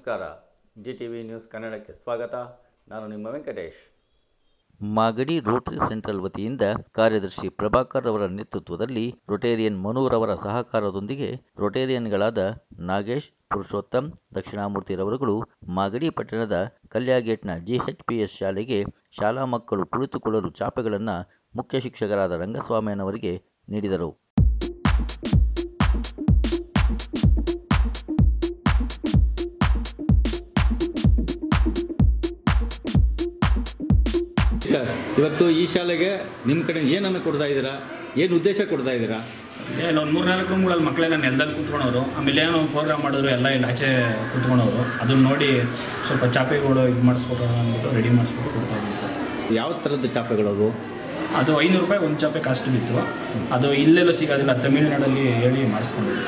ನಮಸ್ಕಾರ G T V news ಕನ್ನಡಕ್ಕೆ ಸ್ವಾಗತ ನಾನು ನಿಮ್ಮ ವೆಂಕಟೇಶ್ ಮಾಗಡಿ ರೋಟರಿ ಸೆಂಟ್ರಲ್ ವತಿಯಿಂದ ಕಾರ್ಯದರ್ಶಿ ಪ್ರಭಾಕರ್ ಅವರ ನೇತೃತ್ವದಲ್ಲಿ ರೊಟೇರಿಯನ್ ಮನೋರವರ ಸಹಕಾರದೊಂದಿಗೆ ರೊಟೇರಿಯನ್ಗಳಾದ ನಾಗೇಶ್ ಪುರುಷೋತ್ತಮ್ ದಕ್ಷಿಣಾಮೂರ್ತಿರವರುಗಳು ಮಾಗಡಿ ಪಟ್ಟಣದ ಕಲ್ಯಾಗೇಟ್ನ ಜಿಎಚ್ಪಿಎಸ್ ಶಾಲೆಗೆ ಶಾಲಾ ಮಕ್ಕಳು ಕುಳಿತುಕೊಳ್ಳಲು ಚಾಪೆಗಳನ್ನು ಮುಖ್ಯ ಶಿಕ್ಷಕರಾದ ರಂಗಸ್ವಾಮಯ್ಯನವರಿಗೆ ನೀಡಿದರು ಸರ್ ಇವತ್ತು ಈ ಶಾಲೆಗೆ ನಿಮ್ಮ ಕಡೆ ಏನನ್ನು ಕೊಡ್ತಾ ಇದ್ದೀರಾ ಏನು ಉದ್ದೇಶ ಕೊಡ್ತಾ ಇದ್ದೀರಾ ಏನು ಒಂದು ಮೂರು ನಾಲ್ಕು ರೂಮ್ಗಳಲ್ಲಿ ಮಕ್ಕಳೆಲ್ಲ ನೆಲದಲ್ಲಿ ಕೂತ್ಕೊಳೋರು ಆಮೇಲೆ ಏನೋ ಪ್ರೋಗ್ರಾಮ್ ಮಾಡಿದ್ರು ಎಲ್ಲ ಇಲ್ಲಿ ಆಚೆ ಕೂತ್ಕೊಳೋರು ಅದನ್ನ ನೋಡಿ ಸ್ವಲ್ಪ ಚಾಪೆಗಳು ಇದು ಮಾಡಿಸ್ಕೊಟ್ಟು ಅಂದ್ಬಿಟ್ಟು ರೆಡಿ ಮಾಡಿಸ್ಬಿಟ್ಟು ಕೊಡ್ತಾ ಇದ್ದೀವಿ ಸರ್ ಯಾವ ಥರದ್ದು ಚಾಪೆಗಳವು ಅದು ಐನೂರು ರೂಪಾಯಿ ಒಂದು ಚಾಪೆ ಕಾಸ್ಟ್ ಬಿತ್ತು ಅದು ಇಲ್ಲೆಲ್ಲೂ ಸಿಗೋದಿಲ್ಲ ತಮಿಳ್ನಾಡಲ್ಲಿ ಹೇಳಿ ಮಾಡಿಸ್ಕೊಂಡಿದ್ವಿ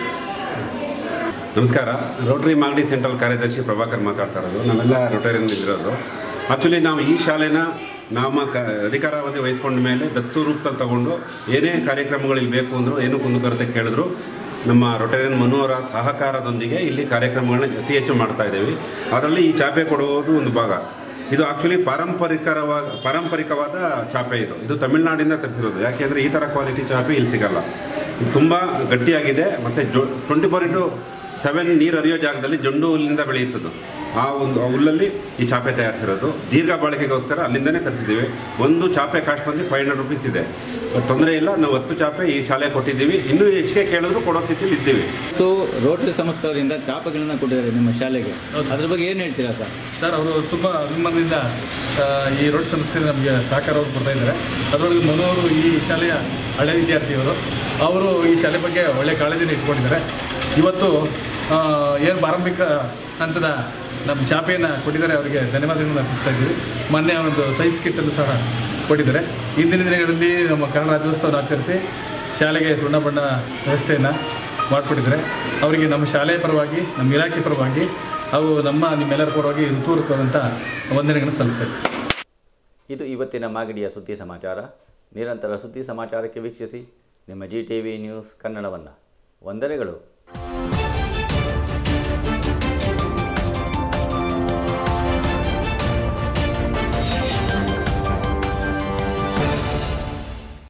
ನಮಸ್ಕಾರ ರೋಟರಿ ಮಾಗಡಿ ಸೆಂಟ್ರಲ್ ಕಾರ್ಯದರ್ಶಿ ಪ್ರಭಾಕರ್ ಮಾತಾಡ್ತಾ ಇರೋದು ನಾವೆಲ್ಲ ರೋಟರಿಯನ್ ಇರೋದು ಆ್ಯಕ್ಚುಲಿ ನಾವು ಈ ಶಾಲೆನ ನಮ್ಮ ಕ ಅಧಿಕಾರಾವಧಿ ವಹಿಸ್ಕೊಂಡ ಮೇಲೆ ದತ್ತು ರೂಪದಲ್ಲಿ ತಗೊಂಡು ಏನೇ ಕಾರ್ಯಕ್ರಮಗಳಿಗೆ ಬೇಕು ಅಂದರು ಏನು ಕುಂದುಕೊರತೆ ಕೇಳಿದ್ರು ನಮ್ಮ ರೊಟೇರಿಯನ್ ಮನೋಹರ ಸಹಕಾರದೊಂದಿಗೆ ಇಲ್ಲಿ ಕಾರ್ಯಕ್ರಮಗಳನ್ನ ಅತಿ ಹೆಚ್ಚು ಮಾಡ್ತಾ ಇದ್ದೀವಿ ಅದರಲ್ಲಿ ಈ ಚಾಪೆ ಕೊಡುವುದು ಒಂದು ಭಾಗ ಇದು ಆಕ್ಚುಲಿ ಪಾರಂಪರಿಕರವಾದ ಪಾರಂಪರಿಕವಾದ ಚಾಪೆ ಇದು ಇದು ತಮಿಳುನಾಡಿಂದ ತರಿಸಿರೋದು ಯಾಕೆಂದರೆ ಈ ಥರ ಕ್ವಾಲಿಟಿ ಚಾಪೆ ಇಲ್ಲಿ ಸಿಗಲ್ಲ ಇದು ತುಂಬ ಗಟ್ಟಿಯಾಗಿದೆ ಮತ್ತು ಜೊ ಟ್ವೆಂಟಿ ಫೋರ್ ಇಂಟು ಸೆವೆನ್ ನೀರು ಹರಿಯೋ ಜಾಗದಲ್ಲಿ ಜೊಂಡು ಹುಲ್ಲಿಂದ ಬೆಳೆಯುತ್ತದು ಆ ಒಂದು ಆ ಹುಲ್ಲಲ್ಲಿ ಈ ಚಾಪೆ ತಯಾರಿಸಿರೋದು ದೀರ್ಘ ಬಾಳಿಕೆಗೋಸ್ಕರ ಅಲ್ಲಿಂದನೇ ತರಿಸಿದ್ದೀವಿ ಒಂದು ಚಾಪೆ ಕಾಸ್ಟ್ ಬಂದು ಫೈವ್ ಹಂಡ್ರೆಡ್ ರುಪೀಸ್ ಇದೆ ತೊಂದರೆ ಇಲ್ಲ ನಾವು ಹತ್ತು ಚಾಪೆ ಈ ಶಾಲೆ ಕೊಟ್ಟಿದ್ದೀವಿ ಇನ್ನೂ ಹೆಚ್ಚಿಗೆ ಕೇಳಿದ್ರು ಕೊಡೋ ಸ್ಥಿತಿಲಿ ಇದ್ದೀವಿ ಇವತ್ತು ರೋಟರಿ ಸಂಸ್ಥೆಯವರಿಂದ ಚಾಪೆಗಳನ್ನು ಕೊಟ್ಟಿದ್ದಾರೆ ನಿಮ್ಮ ಶಾಲೆಗೆ ಅದ್ರ ಬಗ್ಗೆ ಏನು ಹೇಳ್ತೀರಾ ಸರ್ ಸರ್ ಅವರು ತುಂಬ ಅಭಿಮಾನದಿಂದ ಆ, ಈ ರೋಡ್ ಸಂಸ್ಥೆ ನಮಗೆ ಸಹಕಾರವನ್ನು ಕೊಡ್ತಾ ಇದ್ದಾರೆ ಅದರೊಳಗೆ ಮನೋರು ಈ ಶಾಲೆಯ ಹಳೆ ವಿದ್ಯಾರ್ಥಿಯವರು ಅವರು ಈ ಶಾಲೆ ಬಗ್ಗೆ ಒಳ್ಳೆ ಕಾಳಜಿನ ಇಟ್ಕೊಂಡಿದ್ದಾರೆ ಇವತ್ತು ಏನು ಪ್ರಾರಂಭಿಕ ಹಂತದ ನಮ್ಮ ಚಾಪೆಯನ್ನು ಕೊಟ್ಟಿದ್ದಾರೆ ಅವರಿಗೆ ಧನ್ಯವಾದಗಳನ್ನು ಅರ್ಪಿಸ್ತಾ ಇದ್ದೀವಿ ಮೊನ್ನೆ ಒಂದು ಸೈನ್ಸ್ ಕಿಟ್ಟನ್ನು ಸಹ ಕೊಟ್ಟಿದ್ದಾರೆ ಇಂದಿನ ದಿನಗಳಲ್ಲಿ ನಮ್ಮ ಕನ್ನಡ ರಾಜ್ಯೋತ್ಸವವನ್ನು ಆಚರಿಸಿ ಶಾಲೆಗೆ ಸುಣ್ಣ ಬಣ್ಣ ವ್ಯವಸ್ಥೆಯನ್ನು ಮಾಡಿಕೊಟ್ಟಿದ್ದಾರೆ ಅವರಿಗೆ ನಮ್ಮ ಶಾಲೆಯ ಪರವಾಗಿ ನಮ್ಮ ಇಲಾಖೆ ಪರವಾಗಿ ಹಾಗೂ ನಮ್ಮ ನಿಮ್ಮೆಲ್ಲರ ಪರವಾಗಿ ಋತುಪೂರ್ವಕವಾದಂಥ ವಂದನೆಗಳನ್ನು ಸಲ್ಲಿಸ್ತೇವೆ ಇದು ಇವತ್ತಿನ ಮಾಗಡಿಯ ಸುದ್ದಿ ಸಮಾಚಾರ ನಿರಂತರ ಸುದ್ದಿ ಸಮಾಚಾರಕ್ಕೆ ವೀಕ್ಷಿಸಿ ನಿಮ್ಮ ಜಿ ಟಿ ವಿ ನ್ಯೂಸ್ ಕನ್ನಡವನ್ನು ವಂದನೆಗಳು